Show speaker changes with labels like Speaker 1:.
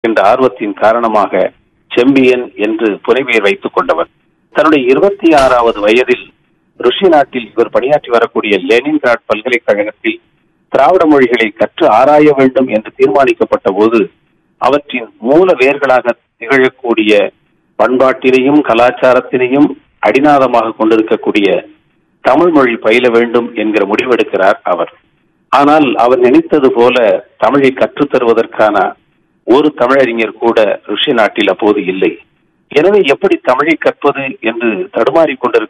Speaker 1: என்ற ஆர்வத்தின் காரணமாக செம்பியன் என்று புனைப்பெயர் வைத்துக் கொண்டவர் தன்னுடைய இருபத்தி ஆறாவது வயதில் ருஷ்ய நாட்டில் இவர் பணியாற்றி வரக்கூடிய லெனின்கிராட் பல்கலைக்கழகத்தில் திராவிட மொழிகளை கற்று ஆராய வேண்டும் என்று தீர்மானிக்கப்பட்ட போது அவற்றின் மூல வேர்களாக திகழக்கூடிய பண்பாட்டினையும் கலாச்சாரத்தினையும் அடிநாதமாக கொண்டிருக்கக்கூடிய தமிழ் மொழி பயில வேண்டும் என்கிற முடிவெடுக்கிறார் அவர் ஆனால் அவர் நினைத்தது போல தமிழை கற்றுத் தருவதற்கான ஒரு தமிழறிஞர் கூட ருஷ்ய நாட்டில் அப்போது இல்லை எனவே எப்படி தமிழை கற்பது என்று தடுமாறிக் கொண்டிருக்க